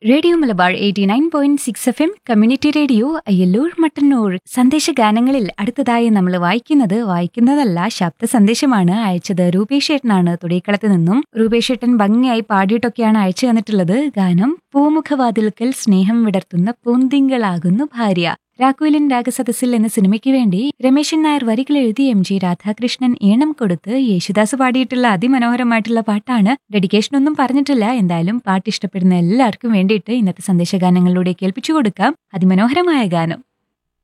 radio Malabar eighty nine point six F M community radio Ayyallur Mattannur സന്ദേശ ഗാനങ്ങളിൽ അടുത്തതായി നമ്മൾ വായിക്കുന്നത് വായിക്കുന്നതല്ല ശബ്ദ സന്ദേശമാണ് അയച്ചത് രൂപേഷേട്ടനാണ് തുടിക്കളത്ത് നിന്നും രൂപേഷേട്ടൻ ഭംഗിയായി പാടിയിട്ടൊക്കെയാണ് അയച്ചു തന്നിട്ടുള്ളത് ഗാനം പൂമുഖവാതിൽക്കൽ സ്നേഹം വിടർത്തുന്ന പൂന്തിങ്കളാകുന്നു ഭാര്യ രാഘുലൻ രാഗസദസ്സിൽ എന്ന സിനിമയ്ക്ക് വേണ്ടി രമേശൻ നായർ വരികൾ എഴുതി എം ജി രാധാകൃഷ്ണൻ ഈണം കൊടുത്ത് യേശുദാസ് പാടിയിട്ടുള്ള അതിമനോഹരമായിട്ടുള്ള പാട്ടാണ് ഡെഡിക്കേഷൻ ഒന്നും പറഞ്ഞിട്ടില്ല എന്തായാലും പാട്ട് ഇഷ്ടപ്പെടുന്ന എല്ലാവർക്കും വേണ്ടിയിട്ട് ഇന്നത്തെ സന്ദേശഗാനങ്ങളിലൂടെ കേൾപ്പിച്ചു കൊടുക്കാം അതിമനോഹരമായ ഗാനം